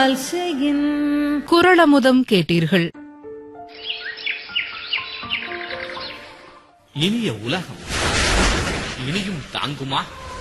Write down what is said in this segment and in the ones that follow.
கால் செய்யின் குரளமுதம் கேட்டீர்கள் இனிய உலகம் இனியும் தாங்குமா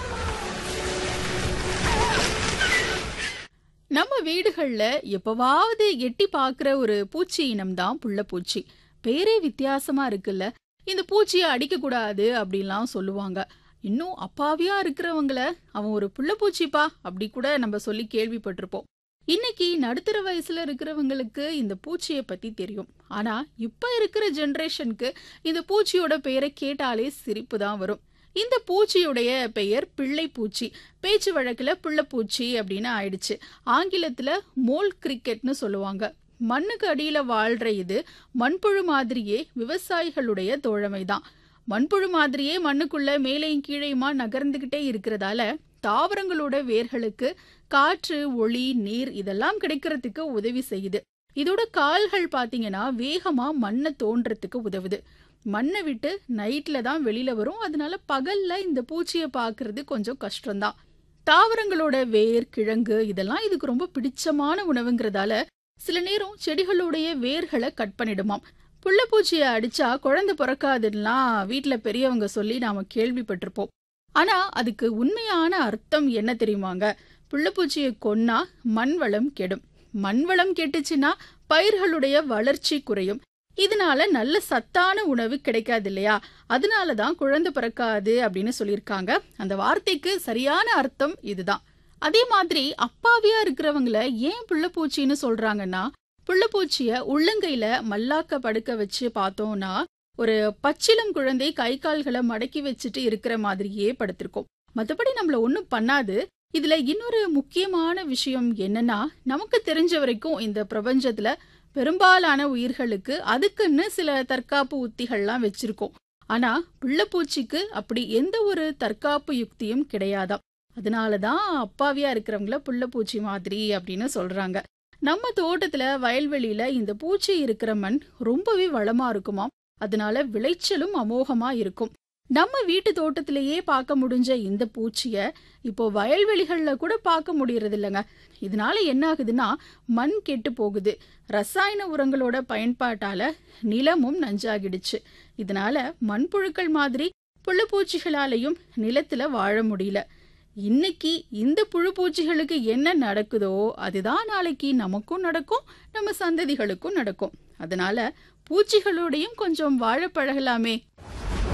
நம்ம வீடுகள்ல எப்பவாவது எட்டி பார்க்குற ஒரு பூச்சி இனம்தான் புள்ளப்பூச்சி பேரே வித்தியாசமா இருக்குல்ல இந்த பூச்சியை அடிக்கக்கூடாது அப்படின்லாம் சொல்லுவாங்க இன்னும் அப்பாவியா இருக்கிறவங்கள அவன் ஒரு புள்ளப்பூச்சிப்பா அப்படி கூட நம்ம சொல்லி கேள்விப்பட்டிருப்போம் இன்னைக்கு நடுத்தர வயசுல இருக்கிறவங்களுக்கு இந்த பூச்சியை பத்தி தெரியும் ஆனா இப்ப இருக்கிற ஜெனரேஷனுக்கு இந்த பூச்சியோட பெயரை கேட்டாலே சிரிப்பு தான் வரும் இந்த பூச்சியுடைய பெயர் பிள்ளை பூச்சி பேச்சு வழக்குல பிள்ளைப்பூச்சி அப்படின்னு ஆயிடுச்சு ஆங்கிலத்துல மோல் கிரிக்கெட்னு சொல்லுவாங்க மண்ணுக்கு அடியில வாழ்ற இது மண்புழு மாதிரியே விவசாயிகளுடைய தோழமை தான் மண்புழு மாதிரியே மண்ணுக்குள்ள மேலேயும் கீழேயுமா நகர்ந்துகிட்டே இருக்கிறதால தாவரங்களோட வேர்களுக்கு காற்று ஒளி நீர் இதெல்லாம் கிடைக்கிறதுக்கு உதவி செய்யுது இதோட கால்கள் பாத்தீங்கன்னா வேகமா மண்ணை தோன்றதுக்கு உதவுது மண்ணை விட்டு நைட்ல தான் வெளியில வரும் அதனால பகல்ல இந்த பூச்சியை பார்க்கிறது கொஞ்சம் கஷ்டம்தான் தாவரங்களோட வேர் கிழங்கு இதெல்லாம் இதுக்கு ரொம்ப பிடிச்சமான உணவுங்கிறதால சில நேரம் செடிகளுடைய வேர்களை கட் பண்ணிடுமாம் புள்ளப்பூச்சியை அடிச்சா குழந்தை பிறக்காதுலாம் வீட்ல பெரியவங்க சொல்லி நாம கேள்விப்பட்டிருப்போம் ஆனா அதுக்கு உண்மையான அர்த்தம் என்ன தெரியுமாங்க புள்ளப்பூச்சியை கொன்னா மண் வளம் கெடும் மண் வளம் கெட்டுச்சுன்னா பயிர்களுடைய வளர்ச்சி குறையும் இதனால நல்ல சத்தான உணவு கிடைக்காது இல்லையா அதனால தான் குழந்தை பிறக்காது அப்படின்னு சொல்லியிருக்காங்க அந்த வார்த்தைக்கு சரியான அர்த்தம் இதுதான் அதே மாதிரி அப்பாவியா இருக்கிறவங்கள ஏன் புள்ளப்பூச்சின்னு சொல்றாங்கன்னா புள்ளப்பூச்சிய உள்ளங்கையில மல்லாக்க படுக்க வச்சு பார்த்தோம்னா ஒரு பச்சிலம் குழந்தை கை கால்களை மடக்கி வச்சுட்டு இருக்கிற மாதிரியே படுத்திருக்கும் மத்தபடி நம்மள ஒண்ணும் பண்ணாது இதுல இன்னொரு முக்கியமான விஷயம் என்னன்னா நமக்கு தெரிஞ்ச வரைக்கும் இந்த பிரபஞ்சத்துல பெரும்பாலான உயிர்களுக்கு அதுக்குன்னு சில தற்காப்பு உத்திகள்லாம் வச்சிருக்கோம் ஆனா பிள்ளைப்பூச்சிக்கு அப்படி எந்த ஒரு தற்காப்பு யுக்தியும் கிடையாதாம் அதனாலதான் அப்பாவியா இருக்கிறவங்கள புள்ளப்பூச்சி மாதிரி அப்படின்னு சொல்றாங்க நம்ம தோட்டத்துல வயல்வெளியில இந்த பூச்சி இருக்கிற மண் ரொம்பவே வளமா இருக்குமாம் அதனால விளைச்சலும் அமோகமா இருக்கும் நம்ம வீட்டு தோட்டத்திலேயே பார்க்க முடிஞ்ச இந்த பூச்சிய இப்போ வயல்வெளிகள்ல கூட பார்க்க முடியறது இல்லைங்க இதனால என்ன ஆகுதுன்னா மண் கெட்டு போகுது ரசாயன உரங்களோட பயன்பாட்டால நிலமும் நஞ்சாகிடுச்சு இதனால மண்புழுக்கள் மாதிரி புழுப்பூச்சிகளாலையும் நிலத்துல வாழ முடியல இன்னைக்கு இந்த புழுப்பூச்சிகளுக்கு என்ன நடக்குதோ அதுதான் நாளைக்கு நமக்கும் நடக்கும் நம்ம சந்ததிகளுக்கும் நடக்கும் அதனால பூச்சிகளோடையும் கொஞ்சம் வாழ பழகலாமே